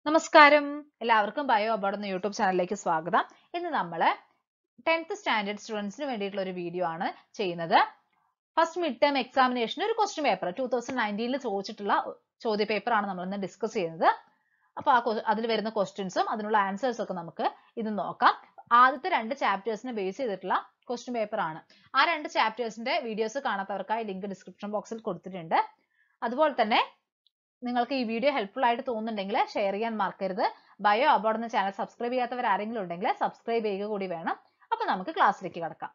നമസ്കാരം എല്ലാവർക്കും bio Aboard എന്ന യൂട്യൂബ് ചാനലിലേക്ക് സ്വാഗതം ഇന്ന് നമ്മൾ ടെൻത്ത് സ്റ്റാൻഡേർഡ് സ്റ്റുഡൻസിന് വേണ്ടിയിട്ടുള്ള ഒരു വീഡിയോ ആണ് ചെയ്യുന്നത് ഫസ്റ്റ് മിഡ് ടേം എക്സാമിനേഷൻ ഒരു ക്വസ്റ്റ്യൻ പേപ്പർ ടൂ തൗസൻഡ് നയൻറ്റീനിൽ ചോദിച്ചിട്ടുള്ള ചോദ്യ പേപ്പർ ആണ് നമ്മൾ ഇന്ന് ഡിസ്കസ് ചെയ്യുന്നത് അപ്പൊ ആ അതിൽ വരുന്ന ക്വസ്റ്റ്യൻസും അതിനുള്ള ആൻസേഴ്സ് ഒക്കെ നമുക്ക് ഇത് നോക്കാം ആദ്യത്തെ രണ്ട് ചാപ്റ്റേഴ്സിനെ ബേസ് ചെയ്തിട്ടുള്ള ക്വസ്റ്റ്യൻ പേപ്പർ ആണ് ആ രണ്ട് ചാപ്റ്റേഴ്സിന്റെ വീഡിയോസ് കാണാത്തവർക്കായി ലിങ്ക് ഡിസ്ക്രിപ്ഷൻ ബോക്സിൽ കൊടുത്തിട്ടുണ്ട് അതുപോലെ തന്നെ നിങ്ങൾക്ക് ഈ വീഡിയോ ഹെൽപ്ഫുൾ ആയിട്ട് തോന്നുന്നുണ്ടെങ്കിൽ ഷെയർ ചെയ്യാൻ മറക്കരുത് ബയോ അബോർഡ് എന്ന ചാനൽ സബ്സ്ക്രൈബ് ചെയ്യാത്തവർ ആരെങ്കിലും ഉണ്ടെങ്കിൽ സബ്സ്ക്രൈബ് ചെയ്യുക കൂടി വേണം അപ്പൊ നമുക്ക് ക്ലാസ്സിലേക്ക് കടക്കാം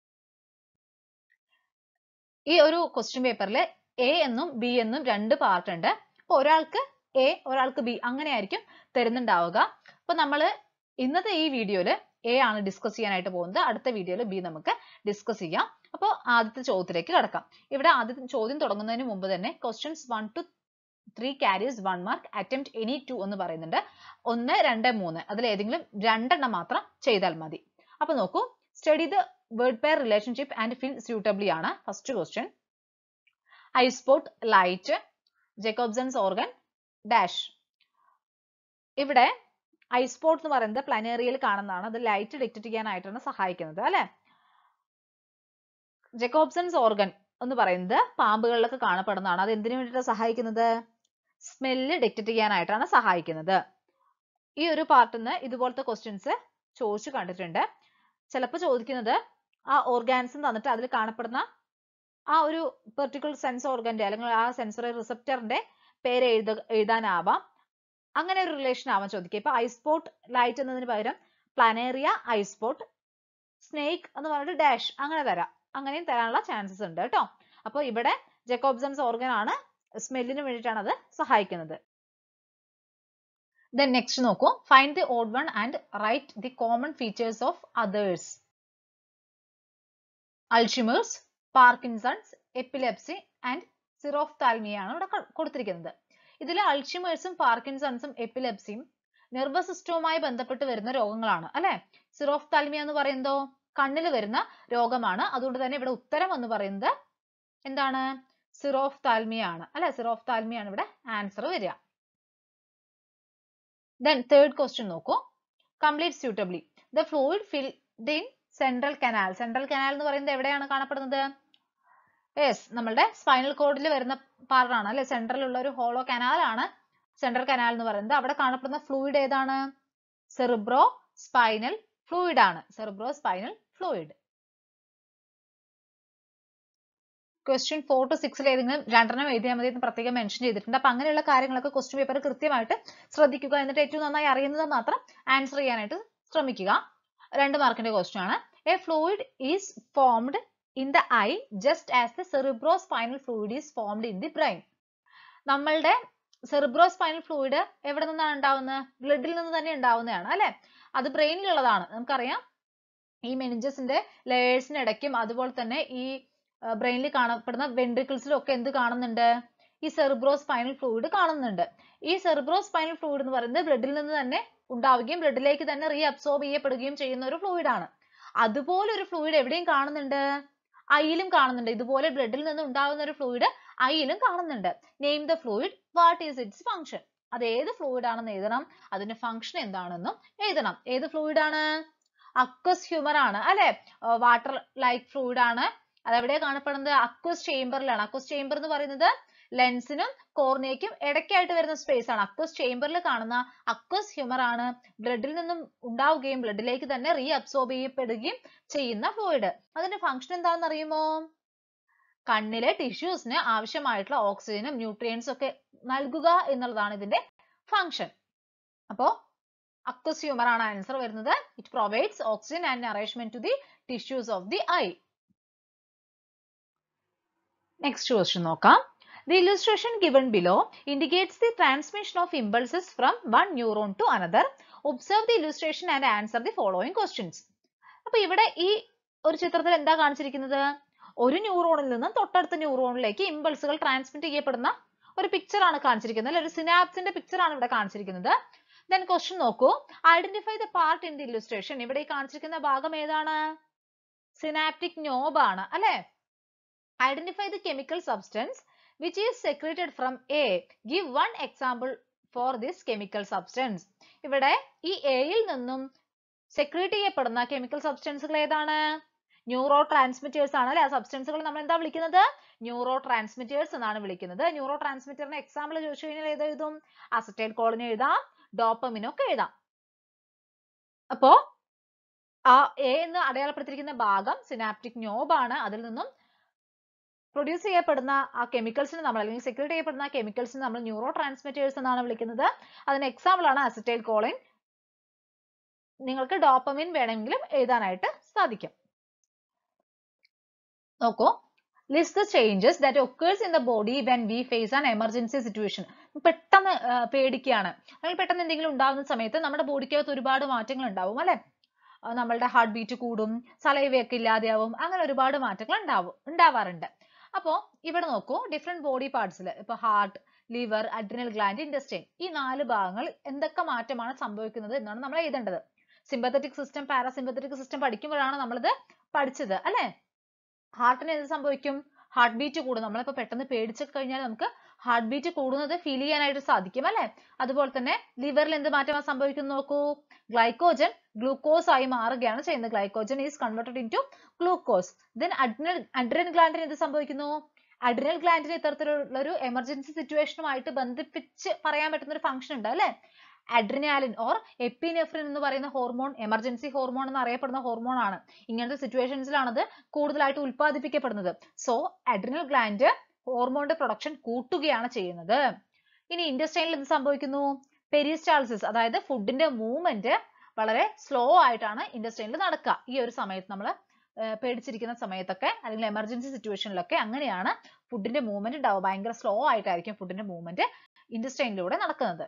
ഈ ഒരു ക്വസ്റ്റ്യൻ പേപ്പറിൽ എ എന്നും ബി എന്നും രണ്ട് പാർട്ട് ഉണ്ട് അപ്പൊ ഒരാൾക്ക് എ ഒരാൾക്ക് ബി അങ്ങനെയായിരിക്കും തരുന്നുണ്ടാവുക അപ്പൊ നമ്മൾ ഇന്നത്തെ ഈ വീഡിയോയിൽ എ ആണ് ഡിസ്കസ് ചെയ്യാനായിട്ട് പോകുന്നത് അടുത്ത വീഡിയോയിൽ ബി നമുക്ക് ഡിസ്കസ് ചെയ്യാം അപ്പോൾ ആദ്യത്തെ ചോദ്യത്തിലേക്ക് കടക്കാം ഇവിടെ ആദ്യത്തെ ചോദ്യം തുടങ്ങുന്നതിന് മുമ്പ് തന്നെ questions one two three carries one mark attempt any two എന്ന് പറയുന്നുണ്ട് ഒന്ന് രണ്ട് മൂന്ന് അതിൽ ഏതെങ്കിലും രണ്ടെണ്ണം മാത്രം ചെയ്താൽ മതി അപ്പൊ നോക്കൂ study the word pair relationship and fill suitably ആണ് first question eyespot light Jacobson's organ dash ഇവിടെ ഐസ്പോട്ട് എന്ന് പറയുന്നത് പ്ലാനേറിയയിൽ കാണുന്നതാണ് അത് ലൈറ്റ് ഡിറ്റക്ട് ചെയ്യാനായിട്ടാണ് സഹായിക്കുന്നത് അല്ലെ ജെക്കോബ്സൺസ് ഓർഗൻ എന്ന് പറയുന്നത് പാമ്പുകളിലൊക്കെ കാണപ്പെടുന്നതാണ് അത് എന്തിനു വേണ്ടിയിട്ടാണ് സഹായിക്കുന്നത് സ്മെല്ല് ഡിറ്റക്ട് ചെയ്യാനായിട്ടാണ് സഹായിക്കുന്നത് ഈ ഒരു പാർട്ടിൽ നിന്ന് ഇതുപോലത്തെ ക്വസ്റ്റ്യൻസ് ചോദിച്ചു കണ്ടിട്ടുണ്ട് ചിലപ്പോൾ ചോദിക്കുന്നത് ആ ഓർഗാൻസും തന്നിട്ട് അതിൽ കാണപ്പെടുന്ന ആ ഒരു പെർട്ടിക്കുലർ സെൻസ് ഓർഗന്റെ അല്ലെങ്കിൽ ആ സെൻസറി റിസപ്റ്ററിന്റെ പേര് എഴുത എഴുതാനാവാം അങ്ങനെ ഒരു റിലേഷൻ ആവാൻ ചോദിക്കുക ഇപ്പൊ ഐസ്പോട്ട് ലൈറ്റ് എന്നതിന് പകരം പ്ലാനേറിയ ഐസ്പോട്ട് സ്നേക്ക് എന്ന് പറഞ്ഞിട്ട് ഡാഷ് അങ്ങനെ തരാം അങ്ങനെയും തരാനുള്ള ചാൻസസ് ഉണ്ട് കേട്ടോ അപ്പോൾ ഇവിടെ ജെക്കോബ്സൺസ് ഓർഗൻ ആണ് സ്മെല്ലിന് വേണ്ടിയിട്ടാണ് അത് സഹായിക്കുന്നത് ദെൻ നെക്സ്റ്റ് നോക്കൂ find the odd one and write the common features of others Alzheimer's Parkinson's epilepsy and സിറോഫ്താൽമിയാണ് ഇവിടെ കൊടുത്തിരിക്കുന്നത് ഇതിൽ അൾഷിമേഴ്സും പാർക്കിൻസൺസും എപ്പിലെപ്സിയും നെർവസ് സിസ്റ്റവുമായി ബന്ധപ്പെട്ട് വരുന്ന രോഗങ്ങളാണ് അല്ലെ സിറോഫ്താൽമിയ എന്ന് പറയുന്നതോ കണ്ണിൽ വരുന്ന രോഗമാണ് അതുകൊണ്ട് തന്നെ ഇവിടെ ഉത്തരം എന്ന് പറയുന്നത് എന്താണ് സിറോഫ്താൽമിയ ആണ് അല്ലെ സിറോഫ്താൽമിയ ആണ് ഇവിടെ ആൻസർ വരിക ദെൻ തേർഡ് ക്വസ്റ്റ്യൻ നോക്കൂ complete suitably the fluid filled in central canal central canal എന്ന് പറയുന്നത് എവിടെയാണ് കാണപ്പെടുന്നത് യെസ് നമ്മളുടെ സ്പൈനൽ കോഡിൽ വരുന്ന പാർട്ടാണ് അല്ലെ സെൻട്രലുള്ള ഒരു ഹോളോ കനാൽ ആണ് സെൻട്രൽ കനാൽ എന്ന് പറയുന്നത് അവിടെ കാണപ്പെടുന്ന ഫ്ലൂയിഡ് ഏതാണ് സെറിബ്രോ സ്പൈനൽ ഫ്ലൂയിഡ് ആണ് cerebrospinal fluid question four two സിക്സിൽ ഏതെങ്കിലും രണ്ടെണ്ണം എഴുതിയാൽ മതി എന്ന് പ്രത്യേകം മെൻഷൻ ചെയ്തിട്ടുണ്ട് അപ്പൊ അങ്ങനെയുള്ള കാര്യങ്ങളൊക്കെ ക്വസ്റ്റ്യൻ പേപ്പർ കൃത്യമായിട്ട് ശ്രദ്ധിക്കുക എന്നിട്ട് ഏറ്റവും നന്നായി അറിയുന്നത് മാത്രം ആൻസർ ചെയ്യാനായിട്ട് ശ്രമിക്കുക രണ്ട് മാർക്കിന്റെ ക്വസ്റ്റ്യൻ ആണ് a fluid is formed in the eye just as the cerebrospinal fluid is formed in the brain നമ്മളുടെ സെറിബ്രോ സ്പൈനൽ ഫ്ലൂയിഡ് എവിടെ നിന്നാണ് ഉണ്ടാവുന്നത് ബ്ലഡിൽ നിന്ന് തന്നെ ഉണ്ടാവുന്നതാണ് അല്ലെ അത് ബ്രെയിനിലുള്ളതാണ് നമുക്കറിയാം ഈ മെനിഞ്ചസിന്റെ ലേയേഴ്സിന് ഇടയ്ക്കും അതുപോലെ തന്നെ ഈ ബ്രെയിനിൽ കാണപ്പെടുന്ന വെൻട്രിക്കിൾസിലും ഒക്കെ എന്ത് കാണുന്നുണ്ട് ഈ സെറിബ്രോ സ്പൈനൽ ഫ്ലൂയിഡ് കാണുന്നുണ്ട് ഈ സെറിബ്രോ സ്പൈനൽ ഫ്ലൂയിഡ് എന്ന് പറയുന്നത് ബ്ലഡിൽ നിന്ന് തന്നെ ഉണ്ടാവുകയും ബ്ലഡിലേക്ക് തന്നെ റീ അബ്സോർബ് ചെയ്യപ്പെടുകയും ചെയ്യുന്ന ഒരു ഫ്ലൂയിഡ് ആണ് അതുപോലെ ഒരു ഫ്ലൂയിഡ് എവിടെയും കാണുന്നുണ്ട് ഐയിലും കാണുന്നുണ്ട് ഇതുപോലെ ബ്ലഡിൽ നിന്ന് ഉണ്ടാവുന്ന ഒരു ഫ്ലൂയിഡ് ഐയിലും കാണുന്നുണ്ട് name the fluid what is its function അത് ഏത് ഫ്ലൂയിഡ് ആണെന്ന് എഴുതണം അതിന്റെ ഫംഗ്ഷൻ എന്താണെന്നും എഴുതണം ഏത് ഫ്ലൂയിഡ് ആണ് അക്വസ് ഹ്യൂമർ ആണ് അല്ലെ വാട്ടർ ലൈക്ക് ഫ്ലൂയിഡ് ആണ് അതെവിടെ കാണപ്പെടുന്നത് അക്വസ് ചേംബറിലാണ് അക്വസ് ചേംബർ എന്ന് പറയുന്നത് ലെൻസിനും കോർണിയയ്ക്കും ഇടയ്ക്കായിട്ട് വരുന്ന സ്പേസ് ആണ് അക്വസ് ചേംബറിൽ കാണുന്ന അക്വസ് ഹ്യൂമർ ആണ് ബ്ലഡിൽ നിന്നും ഉണ്ടാവുകയും ബ്ലഡിലേക്ക് തന്നെ റീ അബ്സോർബ് ചെയ്യപ്പെടുകയും ചെയ്യുന്ന ഫ്ലൂയിഡ് അതിന്റെ ഫംഗ്ഷൻ എന്താണെന്ന് അറിയുമോ കണ്ണിലെ ടിഷ്യൂസിന് ആവശ്യമായിട്ടുള്ള ഓക്സിജനും ന്യൂട്രിയൻസും ഒക്കെ നൽകുക എന്നുള്ളതാണ് ഇതിന്റെ ഫംഗ്ഷൻ അപ്പോ അക്വസ് ഹ്യൂമർ ആണ് ആൻസർ വരുന്നത് it provides oxygen and nourishment to the tissues of the eye next question നോക്കാം The illustration given below indicates the transmission of impulses from one neuron to another. Observe the illustration and answer the following questions. അപ്പൊ ഇവിടെ ഈ ഒരു ചിത്രത്തിൽ എന്താ കാണിച്ചിരിക്കുന്നത് ഒരു ന്യൂറോണിൽ നിന്ന് തൊട്ടടുത്ത ന്യൂറോണിലേക്ക് ഇമ്പൾസുകൾ ട്രാൻസ്മിറ്റ് ചെയ്യപ്പെടുന്ന ഒരു പിക്ചർ ആണ് കാണിച്ചിരിക്കുന്നത് അല്ലെ ഒരു സിനാപ്സിന്റെ പിക്ചർ ആണ് ഇവിടെ കാണിച്ചിരിക്കുന്നത് ദെൻ ക്വസ്റ്റ്യൻ നോക്കൂ identify the part in the illustration ഇവിടെ ഈ കാണിച്ചിരിക്കുന്ന ഭാഗം ഏതാണ് സിനാപ്റ്റിക് നോബ് ആണ് അല്ലെ identify the chemical substance which is secreted from A. Give one example for this chemical substance ഇവിടെ ഈ എയിൽ നിന്നും സെക്രീറ്റ് ചെയ്യപ്പെടുന്ന കെമിക്കൽ സബ്സ്റ്റൻസുകൾ ഏതാണ് ന്യൂറോ ട്രാൻസ്മിറ്റേഴ്സ് ആണ് അല്ലെ ആ സബ്സ്റ്റൻസുകൾ നമ്മൾ എന്താ വിളിക്കുന്നത് ന്യൂറോ ട്രാൻസ്മിറ്റേഴ്സ് എന്നാണ് വിളിക്കുന്നത് ന്യൂറോ ട്രാൻസ്മിറ്ററിന് എക്സാമ്പിൾ ചോദിച്ചു കഴിഞ്ഞാൽ ഏത് എഴുതും അസറ്റൈൽ കോളിൻ എഴുതാം ഡോപ്പമിൻ ഒക്കെ എഴുതാം അപ്പോ ആ എ എന്ന് അടയാളപ്പെടുത്തിയിരിക്കുന്ന ഭാഗം സിനാപ്റ്റിക് നോബ് ആണ് അതിൽ നിന്നും പ്രൊഡ്യൂസ് ചെയ്യപ്പെടുന്ന ആ കെമിക്കൽസിന് നമ്മൾ അല്ലെങ്കിൽ സെക്രീറ്റ് ചെയ്യപ്പെടുന്ന ആ കെമിക്കൽസിന് നമ്മൾ ന്യൂറോ ട്രാൻസ്മിറ്റേഴ്സ് എന്നാണ് വിളിക്കുന്നത് അതിന് എക്സാമ്പിൾ ആണ് അസറ്റൈൽ കോളിൻ നിങ്ങൾക്ക് ഡോപ്പമിൻ വേണമെങ്കിലും എഴുതാനായിട്ട് സാധിക്കും നോക്കൂ list the changes that occurs in the body when we face an emergency situation പെട്ടെന്ന് ആ, പേടിക്കുകയാണ് അല്ലെങ്കിൽ പെട്ടെന്ന് എന്തെങ്കിലും ഉണ്ടാകുന്ന സമയത്ത് നമ്മുടെ ബോഡിക്കകത്ത് ഒരുപാട് മാറ്റങ്ങൾ ഉണ്ടാവും അല്ലെ ആ, നമ്മളുടെ ഹാർട്ട് ബീറ്റ് കൂടും സലൈവയൊക്കെ ഇല്ലാതെയാവും അങ്ങനെ ഒരുപാട് മാറ്റങ്ങൾ ഉണ്ടാവും ഉണ്ടാവാറുണ്ട് അപ്പോ ഇവിടെ നോക്കൂ ഡിഫറെന്റ് ബോഡി പാർട്സിൽ ഇപ്പൊ heart liver adrenal gland intestine ഈ നാല് ഭാഗങ്ങൾ എന്തൊക്കെ മാറ്റമാണ് സംഭവിക്കുന്നത് എന്നാണ് നമ്മൾ എഴുതേണ്ടത് സിമ്പത്തറ്റിക് സിസ്റ്റം പാരാസിമ്പത്തറ്റിക് സിസ്റ്റം പഠിക്കുമ്പോഴാണ് നമ്മളിത് പഠിച്ചത് അല്ലെ ഹാർട്ടിന് എന്ത് സംഭവിക്കും ഹാർട്ട് ബീറ്റ് കൂടും നമ്മളിപ്പോ പെട്ടെന്ന് പേടിച്ചു കഴിഞ്ഞാൽ നമുക്ക് ഹാർട്ട് ബീറ്റ് കൂടുന്നത് ഫീൽ ചെയ്യാനായിട്ട് സാധിക്കും അല്ലെ അതുപോലെ തന്നെ ലിവറിൽ എന്ത് മാറ്റമാണ് സംഭവിക്കുന്നത് നോക്കൂ ഗ്ലൈക്കോജൻ ഗ്ലൂക്കോസ് ആയി മാറുകയാണ് ചെയ്യുന്നത് glycogen is converted into glucose then adrenal adrenal ഗ്ലാൻഡിന് എന്ത് സംഭവിക്കുന്നു അഡ്രിനൽ ഗ്ലാൻഡിന് ഇത്തരത്തിലുള്ള ഒരു എമർജൻസി സിറ്റുവേഷനുമായിട്ട് ബന്ധിപ്പിച്ച് പറയാൻ പറ്റുന്ന ഒരു ഫംഗ്ഷൻ ഉണ്ട് അല്ലെ അഡ്രിനാലിൻ ഓർ എപ്പിനെഫ്രിൻ എന്ന് പറയുന്ന ഹോർമോൺ എമർജൻസി ഹോർമോൺ എന്ന് അറിയപ്പെടുന്ന ഹോർമോൺ ആണ് ഇങ്ങനത്തെ സിറ്റുവേഷൻസിലാണ് അത് കൂടുതലായിട്ട് ഉൽപ്പാദിപ്പിക്കപ്പെടുന്നത് സോ അഡ്രിനൽ ഗ്ലാൻഡ് ഹോർമോണിന്റെ പ്രൊഡക്ഷൻ കൂട്ടുകയാണ് ചെയ്യുന്നത് ഇനി ഇൻഡസ്ട്രൈനിൽ എന്ത് സംഭവിക്കുന്നു പെരിസ്റ്റാൾസിസ് അതായത് ഫുഡിന്റെ മൂവ്മെന്റ് വളരെ സ്ലോ ആയിട്ടാണ് ഇൻഡസ്ട്രൈനിൽ നടക്കുക ഈ ഒരു സമയത്ത് നമ്മൾ പേടിച്ചിരിക്കുന്ന സമയത്തൊക്കെ അല്ലെങ്കിൽ എമർജൻസി സിറ്റുവേഷനിലൊക്കെ അങ്ങനെയാണ് ഫുഡിന്റെ മൂവ്മെന്റ് ഉണ്ടാവുക ഭയങ്കര സ്ലോ ആയിട്ടായിരിക്കും ഫുഡിന്റെ മൂവ്മെന്റ് ഇൻഡസ്ട്രൈനിലൂടെ നടക്കുന്നത്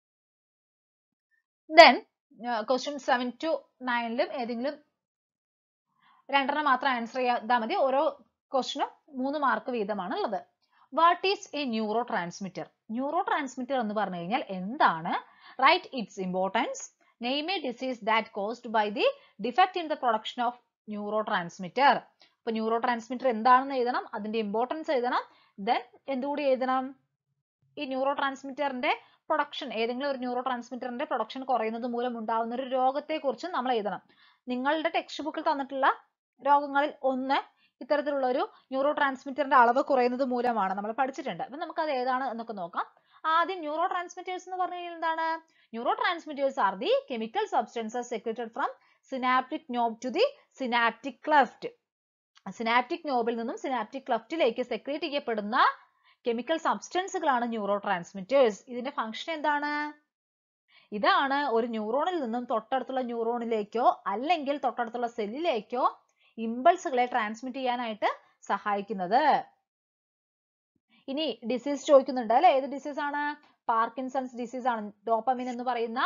ദെൻ ക്വസ്റ്റ്യൻ സെവൻ ടു നയനിലും ഏതെങ്കിലും രണ്ടെണ്ണം മാത്രം ആൻസർ ചെയ്താൽ മതി ഓരോ ക്വസ്റ്റിനും മൂന്ന് മാർക്ക് വീതമാണ് ഉള്ളത് what is a neurotransmitter neurotransmitter എന്ന് പറഞ്ഞു കഴിഞ്ഞാൽ എന്താണ് right its importance name a disease that caused by the defect in the production of neurotransmitter അപ്പൊ ന്യൂറോ ട്രാൻസ്മിറ്റർ എന്താണെന്ന് എഴുതണം അതിന്റെ ഇമ്പോർട്ടൻസ് എഴുതണം ദെൻ എന്തുകൂടി എഴുതണം ഈ ന്യൂറോ ട്രാൻസ്മിറ്ററിന്റെ പ്രൊഡക്ഷൻ ഏതെങ്കിലും ഒരു ന്യൂറോ ട്രാൻസ്മിറ്ററിന്റെ പ്രൊഡക്ഷൻ കുറയുന്നത് മൂലം ഉണ്ടാകുന്ന ഒരു രോഗത്തെ കുറിച്ച് നമ്മൾ എഴുതണം നിങ്ങളുടെ ടെക്സ്റ്റ് ബുക്കിൽ തന്നിട്ടുള്ള രോഗങ്ങളിൽ ഒന്ന് ഇത്തരത്തിലുള്ള ഒരു ന്യൂറോ ട്രാൻസ്മിറ്ററിന്റെ അളവ് കുറയുന്നത് മൂലമാണ് നമ്മൾ പഠിച്ചിട്ടുണ്ട് അപ്പൊ നമുക്ക് അത് ഏതാണ് എന്നൊക്കെ നോക്കാം ആദ്യം ന്യൂറോ ട്രാൻസ്മിറ്റേഴ്സ് എന്ന് പറഞ്ഞു കഴിഞ്ഞാൽ എന്താണ് neurotransmitters are the chemical substances secreted from synaptic knob to the synaptic cleft synaptic നോബിൽ നിന്നും സിനാപ്റ്റിക് ക്ലഫ്റ്റിലേക്ക് സെക്രേറ്റ് ചെയ്യപ്പെടുന്ന കെമിക്കൽ സബ്സ്റ്റൻസുകളാണ് ന്യൂറോ ട്രാൻസ്മിറ്റേഴ്സ് ഇതിന്റെ ഫംഗ്ഷൻ എന്താണ് ഇതാണ് ഒരു ന്യൂറോണിൽ നിന്നും തൊട്ടടുത്തുള്ള ന്യൂറോണിലേക്കോ അല്ലെങ്കിൽ തൊട്ടടുത്തുള്ള സെല്ലിലേക്കോ ഇമ്പൾസുകളെ ട്രാൻസ്മിറ്റ് ചെയ്യാനായിട്ട് സഹായിക്കുന്നത് ഇനി ഡിസീസ് ചോദിക്കുന്നുണ്ട് അല്ലെ ഏത് ഡിസീസ് ആണ് പാർക്കിൻസൺസ് ഡിസീസ് ആണ് ഡോപ്പമിൻ എന്ന് പറയുന്ന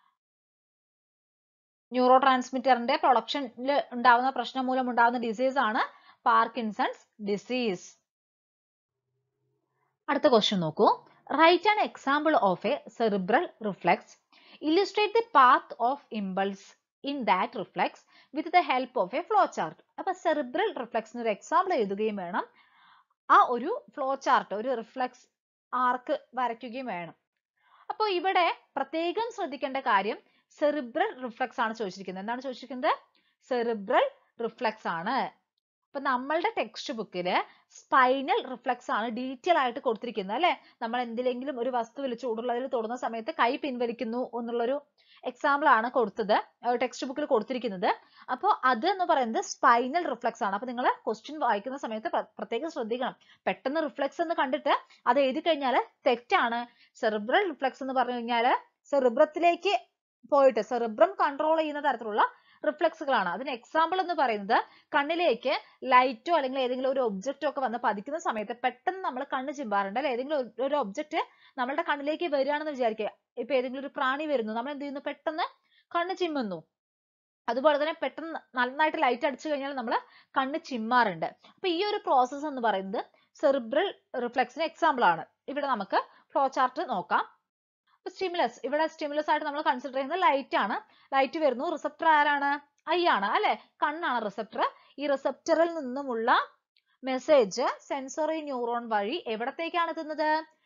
ന്യൂറോ ട്രാൻസ്മിറ്ററിന്റെ പ്രൊഡക്ഷനിൽ ഉണ്ടാവുന്ന പ്രശ്നം മൂലം ഉണ്ടാവുന്ന ഡിസീസ് ആണ് പാർക്കിൻസൺസ് ഡിസീസ് അടുത്ത ക്വസ്റ്റ്യൻ നോക്കൂ write an example of a cerebral reflex illustrate the path of impulse in that reflex with the help of a flow chart അപ്പൊ സെറിബ്രൽ റിഫ്ലെക്സിന് ഒരു എക്സാമ്പിൾ എഴുതുകയും വേണം ആ ഒരു ഫ്ലോ ചാർട്ട് ഒരു റിഫ്ലെക്സ് ആർക്ക് വരയ്ക്കുകയും വേണം അപ്പോൾ ഇവിടെ പ്രത്യേകം ശ്രദ്ധിക്കേണ്ട കാര്യം സെറിബ്രൽ റിഫ്ലെക്സ് ആണ് ചോദിച്ചിരിക്കുന്നത് എന്താണ് ചോദിച്ചിരിക്കുന്നത് സെറിബ്രൽ റിഫ്ലെക്സ് ആണ് അപ്പൊ നമ്മളുടെ ടെക്സ്റ്റ് ബുക്കില് സ്പൈനൽ റിഫ്ലെക്സ് ആണ് ഡീറ്റെയിൽ ആയിട്ട് കൊടുത്തിരിക്കുന്നത് അല്ലെ നമ്മൾ എന്തിലെങ്കിലും ഒരു വസ്തുവിൽ ചൂടുള്ളതിൽ തൊടുന്ന സമയത്ത് കൈ പിൻവലിക്കുന്നു എന്നുള്ളൊരു എക്സാമ്പിൾ ആണ് കൊടുത്തത് ടെക്സ്റ്റ് ബുക്കിൽ കൊടുത്തിരിക്കുന്നത് അപ്പോൾ അത് എന്ന് പറയുന്നത് സ്പൈനൽ റിഫ്ലെക്സ് ആണ് അപ്പൊ നിങ്ങൾ ക്വസ്റ്റ്യൻ വായിക്കുന്ന സമയത്ത് പ്ര- പ്രത്യേകം ശ്രദ്ധിക്കണം പെട്ടെന്ന് റിഫ്ലെക്സ് എന്ന് കണ്ടിട്ട് അത് എഴുതി കഴിഞ്ഞാൽ തെറ്റാണ് സെറിബ്രൽ റിഫ്ലെക്സ് എന്ന് പറഞ്ഞു കഴിഞ്ഞാൽ സെറിബ്രത്തിലേക്ക് പോയിട്ട് സെറിബ്രം കൺട്രോൾ ചെയ്യുന്ന തരത്തിലുള്ള റിഫ്ലെക്സുകളാണ് അതിന് എക്സാമ്പിൾ എന്ന് പറയുന്നത് കണ്ണിലേക്ക് ലൈറ്റോ അല്ലെങ്കിൽ ഏതെങ്കിലും ഒരു ഒബ്ജക്റ്റോ ഒക്കെ വന്ന് പതിക്കുന്ന സമയത്ത് പെട്ടെന്ന് നമ്മൾ കണ്ണ് ചിമ്പാറുണ്ട് അല്ലെ ഏതെങ്കിലും ഒരു- ഒരു ഒബ്ജക്റ്റ് നമ്മളുടെ കണ്ണിലേക്ക് വരികയാണെന്ന് വിചാരിക്കുക ഇപ്പൊ ഏതെങ്കിലും ഒരു പ്രാണി വരുന്നു നമ്മൾ എന്ത് ചെയ്യുന്നു പെട്ടെന്ന് കണ്ണ് ചിമ്മുന്നു അതുപോലെ തന്നെ പെട്ടെന്ന് നന്നായിട്ട് ലൈറ്റ് അടിച്ചു കഴിഞ്ഞാൽ നമ്മൾ കണ്ണ് ചിമ്മാറുണ്ട് അപ്പൊ ഈ ഒരു പ്രോസസ്സ് എന്ന് പറയുന്നത് സെറിബ്രൽ റിഫ്ലെക്സിന് എക്സാമ്പിൾ ആണ് ഇവിടെ നമുക്ക് ഫ്ലോ ചാർട്ട് നോക്കാം സ്റ്റിമുലസ് ഇവിടെ സ്റ്റിമുലസ് ആയിട്ട് നമ്മൾ കൺസിഡർ ചെയ്യുന്നത് ലൈറ്റ് ആണ് ലൈറ്റ് വരുന്നു റിസപ്റ്റർ ആരാണ് ഐ ആണ് അല്ലെ കണ്ണാണ് റിസപ്റ്റർ ഈ റിസപ്റ്ററിൽ നിന്നുമുള്ള മെസ്സേജ് സെൻസറി ന്യൂറോൺ വഴി എവിടത്തേക്കാണ് എത്തുന്നത്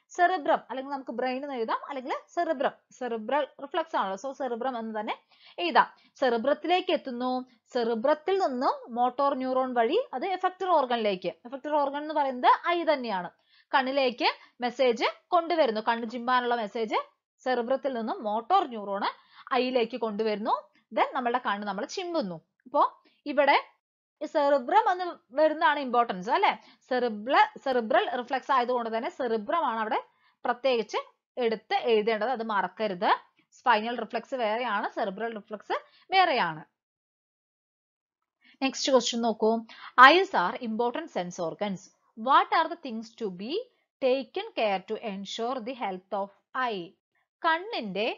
സെറിബ്രം അല്ലെങ്കിൽ നമുക്ക് ബ്രെയിൻ എന്ന് എഴുതാം അല്ലെങ്കിൽ സെറിബ്രം സെറിബ്രൽ റിഫ്ലക്സ് ആണല്ലോ സോ സെറിബ്രം എന്ന് തന്നെ എഴുതാം സെറിബ്രത്തിലേക്ക് എത്തുന്നു സെറിബ്രത്തിൽ നിന്നും മോട്ടോർ ന്യൂറോൺ വഴി അത് എഫക്ടർ ഓർഗനിലേക്ക് എഫക്ടർ ഓർഗൻ എന്ന് പറയുന്നത് ഐ തന്നെയാണ് കണ്ണിലേക്ക് മെസ്സേജ് കൊണ്ടുവരുന്നു കണ്ണ് ചിമ്മാനുള്ള മെസ്സേജ് സെറിബ്രത്തിൽ നിന്നും മോട്ടോർ ന്യൂറോണ് ഐയിലേക്ക് കൊണ്ടുവരുന്നു ദെൻ നമ്മളുടെ കണ്ണ് നമ്മൾ ചിമ്മുന്നു അപ്പോ ഇവിടെ സെറിബ്രം എന്ന് വരുന്നതാണ് ഇമ്പോർട്ടൻസ് അല്ലെ സെറിബ്ര സെറിബ്രൽ റിഫ്ലക്സ് ആയതുകൊണ്ട് തന്നെ സെറിബ്രം ആണ് അവിടെ പ്രത്യേകിച്ച് എടുത്ത് എഴുതേണ്ടത് അത് മറക്കരുത് സ്പൈനൽ റിഫ്ലക്സ് വേറെയാണ് സെറിബ്രൽ റിഫ്ലക്സ് വേറെയാണ് നെക്സ്റ്റ് ക്വസ്റ്റ്യൻ നോക്കൂ eyes are important sense organs what are the things to be taken care to ensure the health of eye കണ്ണിന്റെ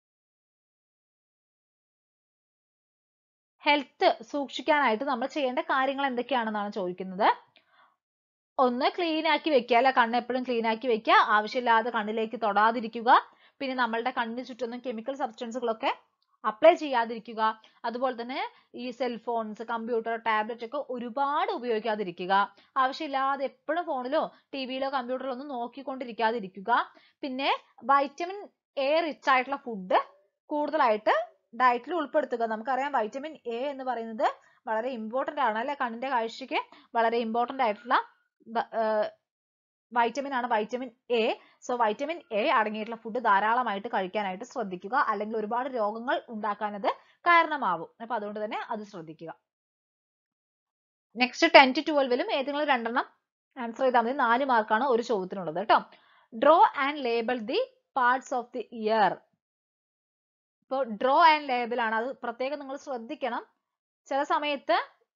ഹെൽത്ത് സൂക്ഷിക്കാനായിട്ട് നമ്മൾ ചെയ്യേണ്ട കാര്യങ്ങൾ എന്തൊക്കെയാണെന്നാണ് ചോദിക്കുന്നത് ഒന്ന് ക്ലീൻ ആക്കി വെക്കുക അല്ലെ കണ്ണ് എപ്പോഴും ക്ലീൻ ആക്കി വെക്കുക ആവശ്യമില്ലാതെ കണ്ണിലേക്ക് തൊടാതിരിക്കുക പിന്നെ നമ്മളുടെ കണ്ണിന് ചുറ്റൊന്നും കെമിക്കൽ സബ്സ്റ്റൻസുകളൊക്കെ അപ്ലൈ ചെയ്യാതിരിക്കുക അതുപോലെ തന്നെ ഈ സെൽഫോൺസ് കമ്പ്യൂട്ടർ ടാബ്ലറ്റ് ഒക്കെ ഒരുപാട് ഉപയോഗിക്കാതിരിക്കുക ആവശ്യമില്ലാതെ എപ്പോഴും ഫോണിലോ ടി വിയിലോ കമ്പ്യൂട്ടറിലോ ഒന്നും നോക്കിക്കൊണ്ടിരിക്കാതിരിക്കുക പിന്നെ വൈറ്റമിൻ എ റിച്ച് ആയിട്ടുള്ള ഫുഡ് കൂടുതലായിട്ട് ഡയറ്റിൽ ഉൾപ്പെടുത്തുക നമുക്കറിയാം വൈറ്റമിൻ എ എന്ന് പറയുന്നത് വളരെ ഇമ്പോർട്ടന്റ് ആണ് അല്ലെ കണ്ണിന്റെ കാഴ്ചയ്ക്ക് വളരെ ഇമ്പോർട്ടന്റ് ആയിട്ടുള്ള വൈറ്റമിൻ ആണ് vitamin A so vitamin A അടങ്ങിയിട്ടുള്ള ഫുഡ് ധാരാളമായിട്ട് കഴിക്കാനായിട്ട് ശ്രദ്ധിക്കുക അല്ലെങ്കിൽ ഒരുപാട് രോഗങ്ങൾ ഉണ്ടാക്കാൻ അത് കാരണമാവും അപ്പൊ അതുകൊണ്ട് തന്നെ അത് ശ്രദ്ധിക്കുക നെക്സ്റ്റ് ടെൻ ടു ട്വൽവിലും ഏതെങ്കിലും രണ്ടെണ്ണം ആൻസർ ചെയ്താൽ മതി നാല് മാർക്കാണ് ഒരു ചോദ്യത്തിനുള്ളത് കേട്ടോ draw and label the parts of the ear ഇപ്പോൾ ഡ്രോ ആൻഡ് ലേബിൾ ആണ് അത് പ്രത്യേകം നിങ്ങൾ ശ്രദ്ധിക്കണം ചില സമയത്ത്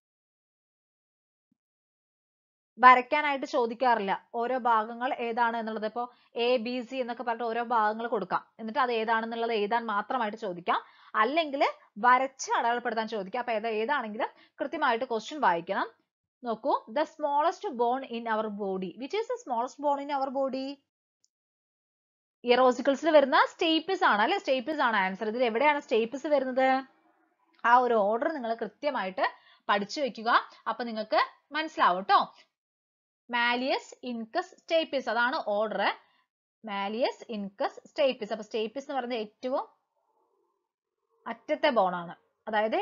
വരയ്ക്കാനായിട്ട് ചോദിക്കാറില്ല ഓരോ ഭാഗങ്ങൾ ഏതാണ് എന്നുള്ളത് ഇപ്പോൾ എ ബി സി എന്നൊക്കെ പറഞ്ഞിട്ട് ഓരോ ഭാഗങ്ങൾ കൊടുക്കാം എന്നിട്ട് അത് ഏതാണെന്നുള്ളത് എഴുതാൻ മാത്രമായിട്ട് ചോദിക്കാം അല്ലെങ്കിൽ വരച്ച് അടയാളപ്പെടുത്താൻ ചോദിക്കാം അപ്പൊ ഏതാ ഏതാണെങ്കിലും കൃത്യമായിട്ട് ക്വസ്റ്റ്യൻ വായിക്കണം നോക്കൂ the smallest bone in our body which is the smallest bone in our body ഇയറോസിക്കിൾസിൽ വരുന്ന സ്റ്റേപ്പിസ് ആണ് അല്ലെ സ്റ്റേപ്പിസ് ആണ് ആൻസർ ഇതിൽ എവിടെയാണ് സ്റ്റേപ്പിസ് വരുന്നത് ആ ഒരു ഓർഡർ നിങ്ങൾ കൃത്യമായിട്ട് പഠിച്ചു വെക്കുക അപ്പൊ നിങ്ങൾക്ക് മനസ്സിലാവും കേട്ടോ മാലിയസ് ഇൻകസ് സ്റ്റേപ്പിസ് അതാണ് ഓർഡർ മാലിയസ് ഇൻകസ് സ്റ്റേപ്പിസ് അപ്പൊ സ്റ്റേപ്പിസ് എന്ന് പറയുന്നത് ഏറ്റവും അറ്റത്തെ ബോൺ ആണ് അതായത്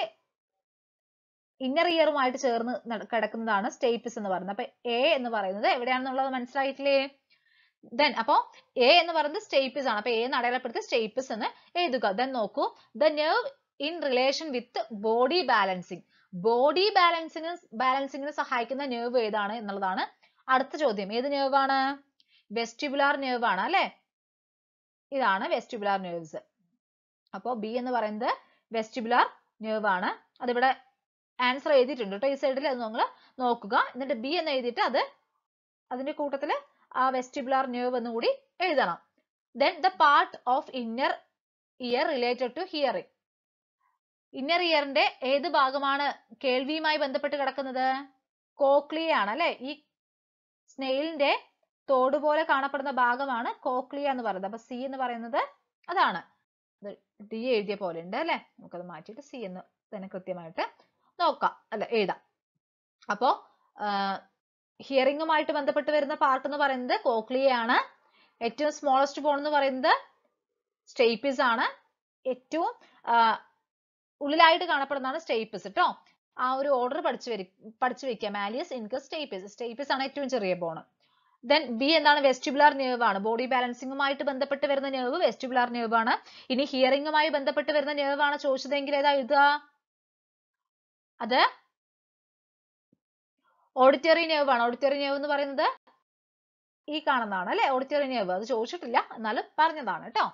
ഇന്നർ ഇയറുമായിട്ട് ചേർന്ന് കിടക്കുന്നതാണ് സ്റ്റേപ്പിസ് എന്ന് പറയുന്നത് അപ്പൊ എ എന്ന് പറയുന്നത് എവിടെയാണെന്നുള്ളത് മനസ്സിലായിട്ടില്ലേ ദെൻ അപ്പോ എ എന്ന് പറയുന്നത് സ്റ്റേപ്പിസ് ആണ് അപ്പൊ എ എന്ന് അടയാളപ്പെടുത്തി സ്റ്റേപ്പിസ് എന്ന് എഴുതുക ദെൻ നോക്കൂ the nerve in relation with body balancing body ബാലൻസിന് ബാലൻസിങ്ങിന് സഹായിക്കുന്ന നെർവ് ഏതാണ് എന്നുള്ളതാണ് അടുത്ത ചോദ്യം ഏത് നെർവ് ആണ് വെസ്റ്റിബുലാർ നെർവ് ആണ് അല്ലെ ഇതാണ് വെസ്റ്റിബുലാർ നെർവ്സ് അപ്പോ ബി എന്ന് പറയുന്നത് വെസ്റ്റിബുലാർ നെർവ് ആണ് അതിവിടെ ആൻസർ എഴുതിയിട്ടുണ്ട് കേട്ടോ ഈ സൈഡിൽ അത് നിങ്ങൾ നോക്കുക എന്നിട്ട് ബി എന്ന് എഴുതിയിട്ട് അത് അതിന്റെ കൂട്ടത്തിൽ ആ വെസ്റ്റിബുലാർ നെർവ് എന്ന് കൂടി എഴുതണം then the part of inner ear related to hearing inner ഇയറിന്റെ ഏത് ഭാഗമാണ് കേൾവിയുമായി ബന്ധപ്പെട്ട് കിടക്കുന്നത് കോക്ലിയ ആണ് അല്ലെ ഈ സ്നെയിലിന്റെ തോട് പോലെ കാണപ്പെടുന്ന ഭാഗമാണ് കോക്ലിയ എന്ന് പറയുന്നത് അപ്പൊ സി എന്ന് പറയുന്നത് അതാണ് ഡി എഴുതിയ പോലെ ഉണ്ട് അല്ലെ നമുക്കത് മാറ്റിയിട്ട് സി എന്ന് തന്നെ കൃത്യമായിട്ട് നോക്കാം അല്ലെ എഴുതാം അപ്പോ ഹിയറിംഗുമായിട്ട് ബന്ധപ്പെട്ട് വരുന്ന പാർട്ട് എന്ന് പറയുന്നത് കോക്ലിയ ആണ് ഏറ്റവും സ്മോളസ്റ്റ് ബോൺ എന്ന് പറയുന്നത് സ്റ്റേപ്പിസ് ആണ് ഏറ്റവും ഉള്ളിലായിട്ട് കാണപ്പെടുന്നതാണ് സ്റ്റേപ്പിസ് കേട്ടോ ആ ഒരു ഓർഡർ പഠിച്ചു വരി പഠിച്ചു വെക്കുക മാലിയസ് ഇൻകസ് സ്റ്റേപ്പിസ് സ്റ്റേപ്പിസ് ആണ് ഏറ്റവും ചെറിയ ബോൺ ദെൻ ബി എന്താണ് വെസ്റ്റിബുലാർ നെർവ് ആണ് ബോഡി ബാലൻസിംഗുമായിട്ട് ബന്ധപ്പെട്ട് വരുന്ന നെർവ് വെസ്റ്റിബുലാർ നെർവ് ആണ് ഇനി ഹിയറിംഗുമായി ബന്ധപ്പെട്ട് വരുന്ന നെർവ് ആണ് ചോദിച്ചതെങ്കിൽ ഏതാ എഴുതുക അത് ഓഡിറ്ററി നെർവ് ആണ് ഓഡിറ്ററി നെർവ് എന്ന് പറയുന്നത് ഈ കാണുന്നതാണ് അല്ലെ ഓഡിറ്ററി നെർവ് അത് ചോദിച്ചിട്ടില്ല എന്നാലും പറഞ്ഞതാണ് കേട്ടോ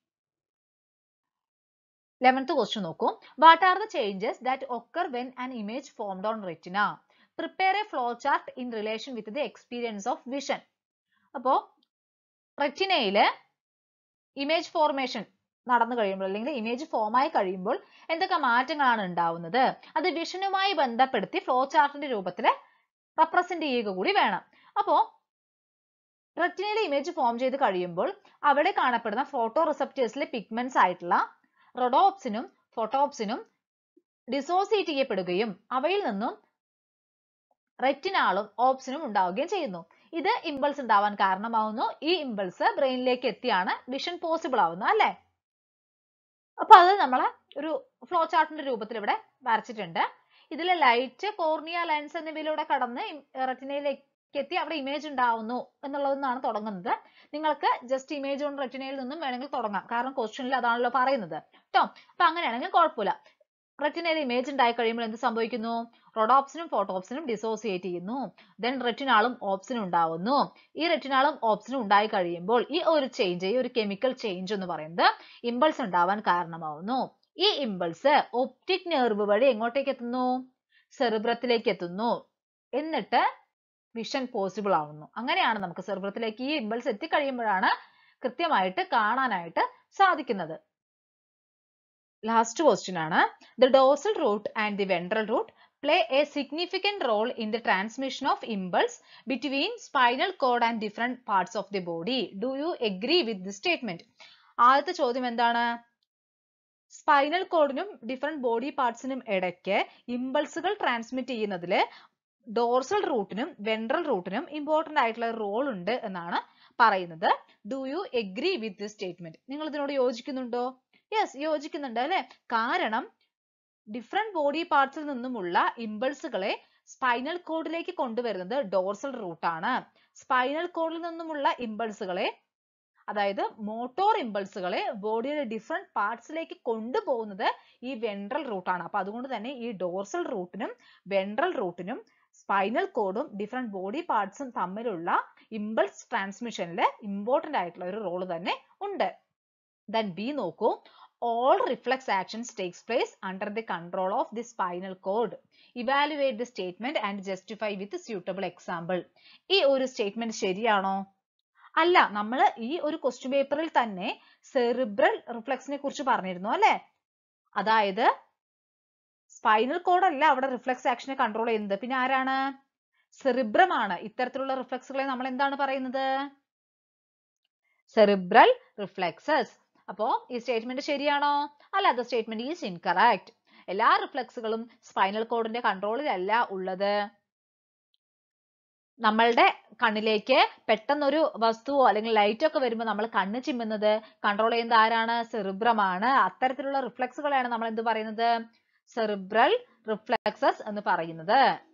ലെവൻത്ത് ക്വസ്റ്റ്യൻ നോക്കൂ what are the changes that occur when an image formed on retina prepare a flow chart in relation with the experience of vision അപ്പോ റെറ്റിനയില് ഇമേജ് ഫോർമേഷൻ നടന്നു കഴിയുമ്പോൾ അല്ലെങ്കിൽ ഇമേജ് ഫോം ആയി കഴിയുമ്പോൾ എന്തൊക്കെ മാറ്റങ്ങളാണ് ഉണ്ടാവുന്നത് അത് വിഷനുമായി ബന്ധപ്പെടുത്തി ഫ്ലോ ചാർട്ടിന്റെ രൂപത്തിൽ റെപ്രസെന്റ് ചെയ്യുക കൂടി വേണം അപ്പോ റെറ്റിനയിൽ ഇമേജ് ഫോം ചെയ്ത് കഴിയുമ്പോൾ അവിടെ കാണപ്പെടുന്ന ഫോട്ടോ റിസപ്റ്റേഴ്സിലെ പിഗ്മെന്റ്സ് ആയിട്ടുള്ള റൊഡോപ്സിനും ഫോട്ടോപ്സിനും ഡിസോസിയേറ്റ് ചെയ്യപ്പെടുകയും അവയിൽ നിന്നും റെറ്റിനാളും ഓപ്സിനും ഉണ്ടാവുകയും ചെയ്യുന്നു ഇത് ഇമ്പൾസ് ഉണ്ടാവാൻ കാരണമാവുന്നു ഈ ഇമ്പൾസ് ബ്രെയിനിലേക്ക് എത്തിയാണ് വിഷൻ പോസിബിൾ ആവുന്നത് അല്ലേ അപ്പൊ അത് നമ്മൾ ഒരു ഫ്ലോ ചാർട്ടിന്റെ രൂപത്തിൽ ഇവിടെ വരച്ചിട്ടുണ്ട് ഇതിൽ ലൈറ്റ് കോർണിയ ലെൻസ് എന്നിവയിലൂടെ കടന്ന് റെറ്റിനയിലേക്ക് എത്തി അവിടെ ഇമേജ് ഉണ്ടാവുന്നു എന്നുള്ളതെന്നാണ് തുടങ്ങുന്നത് നിങ്ങൾക്ക് ജസ്റ്റ് ഇമേജ് ഓൺ റെറ്റിനയിൽ നിന്നും വേണമെങ്കിൽ തുടങ്ങാം കാരണം ക്വസ്റ്റ്യനിൽ അതാണല്ലോ പറയുന്നത് കേട്ടോ അപ്പൊ അങ്ങനെയാണെങ്കിൽ കുഴപ്പമില്ല റെറ്റിനയിൽ ഇമേജ് ഉണ്ടായി കഴിയുമ്പോൾ എന്ത് സംഭവിക്കുന്നു റൊഡോപ്സിനും ഫോട്ടോപ്സിനും ഡിസോസിയേറ്റ് ചെയ്യുന്നു ദെൻ റെറ്റിനാളും ഓപ്സിനും ഉണ്ടാവുന്നു ഈ റെറ്റിനാളും ഓപ്സിനും ഉണ്ടായി കഴിയുമ്പോൾ ഈ ഒരു ചേഞ്ച് ഈ ഒരു കെമിക്കൽ ചേഞ്ച് എന്ന് പറയുന്നത് ഇമ്പൾസ് ഉണ്ടാവാൻ കാരണമാവുന്നു ഈ ഇമ്പൾസ് ഒപ്റ്റിക് നെർവ് വഴി എങ്ങോട്ടേക്ക് എത്തുന്നു സെറിബ്രത്തിലേക്ക് എത്തുന്നു എന്നിട്ട് വിഷൻ പോസിബിൾ ആവുന്നു അങ്ങനെയാണ് നമുക്ക് സെറിബ്രത്തിലേക്ക് ഈ ഇമ്പൾസ് എത്തിക്കഴിയുമ്പോഴാണ് കൃത്യമായിട്ട് കാണാനായിട്ട് സാധിക്കുന്നത് ലാസ്റ്റ് ക്വസ്റ്റ്യൻ ആണ് the dorsal root and the ventral root play a significant role in the transmission of impulse between spinal cord and different parts of the body do you agree with the statement ആദ്യത്തെ ചോദ്യം എന്താണ് spinal കോഡിനും different body പാർട്സിനും ഇടയ്ക്ക് ഇമ്പൾസുകൾ transmit ചെയ്യുന്നതിൽ dorsal റൂട്ടിനും ventral റൂട്ടിനും ഇമ്പോർട്ടന്റ് ആയിട്ടുള്ള റോൾ ഉണ്ട് എന്നാണ് പറയുന്നത് do you agree with this statement നിങ്ങൾ ഇതിനോട് യോജിക്കുന്നുണ്ടോ യെസ് യോജിക്കുന്നുണ്ട് അല്ലെ കാരണം ഡിഫറെന്റ് ബോഡി പാർട്സിൽ നിന്നുമുള്ള ഇമ്പൾസുകളെ സ്പൈനൽ കോഡിലേക്ക് കൊണ്ടുവരുന്നത് ഡോർസൽ റൂട്ടാണ് സ്പൈനൽ കോഡിൽ നിന്നുമുള്ള ഇമ്പൾസുകളെ അതായത് മോട്ടോർ ഇമ്പൾസുകളെ ബോഡിയുടെ ഡിഫറെന്റ് പാർട്സിലേക്ക് കൊണ്ടുപോകുന്നത് ഈ വെൻട്രൽ റൂട്ടാണ് അപ്പൊ അതുകൊണ്ട് തന്നെ ഈ ഡോർസൽ റൂട്ടിനും വെൻട്രൽ റൂട്ടിനും സ്പൈനൽ കോഡും ഡിഫറെന്റ് ബോഡി പാർട്സും തമ്മിലുള്ള ഇമ്പൾസ് ട്രാൻസ്മിഷനിൽ ഇമ്പോർട്ടന്റ് ആയിട്ടുള്ള ഒരു റോൾ തന്നെ ഉണ്ട് ദെൻ ബി നോക്കൂ all reflex actions takes place under the control of the spinal cord. Evaluate the statement and justify with suitable example. ഈ ഒരു സ്റ്റേറ്റ്മെന്റ് ശരിയാണോ അല്ല നമ്മൾ ഈ ഒരു ക്വസ്റ്റ്യൻ പേപ്പറിൽ തന്നെ സെറിബ്രൽ റിഫ്ലക്സിനെ കുറിച്ച് പറഞ്ഞിരുന്നു അല്ലെ അതായത് സ്പൈനൽ കോഡ് അല്ല അവിടെ റിഫ്ലക്സ് ആക്ഷനെ കൺട്രോൾ ചെയ്യുന്നത് പിന്നെ ആരാണ് സെറിബ്രം ആണ് ഇത്തരത്തിലുള്ള റിഫ്ലക്സുകളെ നമ്മൾ എന്താണ് പറയുന്നത് സെറിബ്രൽ റിഫ്ലക്സസ് അപ്പോ ഈ സ്റ്റേറ്റ്മെന്റ് ശരിയാണോ അല്ലാത്ത സ്റ്റേറ്റ്മെന്റ് ഈസ് ഇൻകറക്റ്റ് എല്ലാ റിഫ്ലക്സുകളും സ്പൈനൽ കോഡിന്റെ കൺട്രോളിലല്ല ഉള്ളത് നമ്മളുടെ കണ്ണിലേക്ക് പെട്ടെന്നൊരു വസ്തുവോ അല്ലെങ്കിൽ ലൈറ്റ് ഒക്കെ വരുമ്പോൾ നമ്മൾ കണ്ണ് ചിമ്മുന്നത് കൺട്രോൾ ചെയ്യുന്നത് ആരാണ് സെറിബ്രമാണ് അത്തരത്തിലുള്ള റിഫ്ലക്സുകളെയാണ് നമ്മൾ എന്ത് പറയുന്നത് സെറിബ്രൽ റിഫ്ലക്സസ് എന്ന് പറയുന്നത്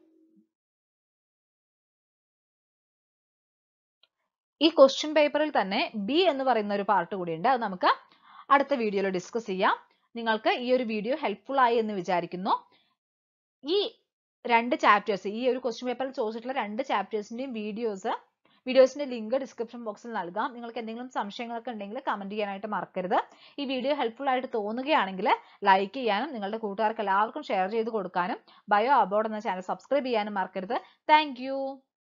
ഈ ക്വസ്റ്റ്യൻ പേപ്പറിൽ തന്നെ ബി എന്ന് പറയുന്ന ഒരു പാർട്ട് കൂടിയുണ്ട് അത് നമുക്ക് അടുത്ത വീഡിയോയിൽ ഡിസ്കസ് ചെയ്യാം നിങ്ങൾക്ക് ഈ ഒരു വീഡിയോ ഹെൽപ്ഫുൾ ആയി എന്ന് വിചാരിക്കുന്നു ഈ രണ്ട് ചാപ്റ്റേഴ്സ് ഈ ഒരു ക്വസ്റ്റ്യൻ പേപ്പറിൽ ചോദിച്ചിട്ടുള്ള രണ്ട് ചാപ്റ്റേഴ്സിന്റെയും വീഡിയോസ് വീഡിയോസിന്റെ ലിങ്ക് ഡിസ്ക്രിപ്ഷൻ ബോക്സിൽ നൽകാം നിങ്ങൾക്ക് എന്തെങ്കിലും സംശയങ്ങളൊക്കെ ഉണ്ടെങ്കിൽ കമന്റ് ചെയ്യാനായിട്ട് മറക്കരുത് ഈ വീഡിയോ ഹെൽപ്ഫുൾ ആയിട്ട് തോന്നുകയാണെങ്കിൽ ലൈക്ക് ചെയ്യാനും നിങ്ങളുടെ കൂട്ടുകാർക്ക് എല്ലാവർക്കും ഷെയർ ചെയ്ത് കൊടുക്കാനും ബയോ അബോർഡ് എന്ന ചാനൽ സബ്സ്ക്രൈബ് ചെയ്യാനും മറക്കരുത് താങ്ക്